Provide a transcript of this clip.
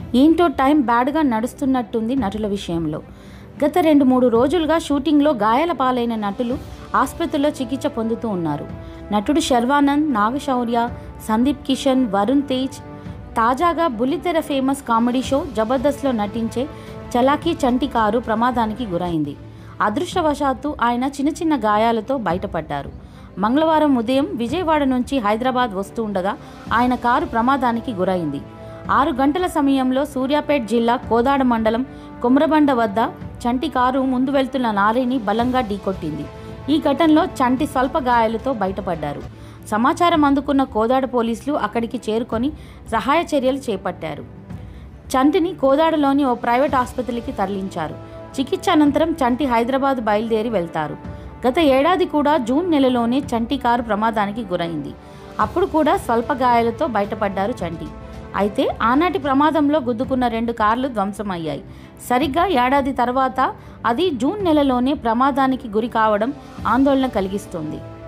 ఏంటో టైం బ్యాడ్గా నడుస్తున్నట్టుంది నటుల విషయంలో గత రెండు మూడు రోజులుగా షూటింగ్లో గాయాల పాలైన నటులు ఆసుపత్రిలో చికిత్స పొందుతూ ఉన్నారు నటుడు శర్వానంద్ నాగశౌర్య సందీప్ కిషన్ వరుణ్ తేజ్ తాజాగా బుల్లితెర ఫేమస్ కామెడీ షో జబర్దస్త్లో నటించే చలాకీ చంటి కారు ప్రమాదానికి గురైంది అదృష్టవశాత్తు ఆయన చిన్న చిన్న గాయాలతో బయటపడ్డారు మంగళవారం ఉదయం విజయవాడ నుంచి హైదరాబాద్ వస్తూ ఉండగా ఆయన కారు ప్రమాదానికి గురైంది ఆరు గంటల సమయంలో సూర్యాపేట్ జిల్లా కోదాడ మండలం కుమ్రబండ వద్ద చంటి కారు ముందు వెళ్తున్న లారీని బలంగా ఢీకొట్టింది ఈ ఘటనలో చంటి స్వల్ప గాయాలతో బయటపడ్డారు సమాచారం అందుకున్న కోదాడ పోలీసులు అక్కడికి చేరుకొని సహాయ చర్యలు చేపట్టారు చంటిని కోదాడలోని ఓ ప్రైవేట్ ఆసుపత్రికి తరలించారు చికిత్స అనంతరం చంటి హైదరాబాద్ బయలుదేరి వెళ్తారు గత ఏడాది కూడా జూన్ నెలలోనే చంటి కారు ప్రమాదానికి గురైంది అప్పుడు కూడా స్వల్ప గాయాలతో బయటపడ్డారు చంటి అయితే ఆనాటి ప్రమాదంలో గుద్దుకున్న రెండు కార్లు ధ్వంసమయ్యాయి సరిగ్గా ఏడాది తర్వాత అది జూన్ నెలలోనే ప్రమాదానికి గురి కావడం ఆందోళన కలిగిస్తుంది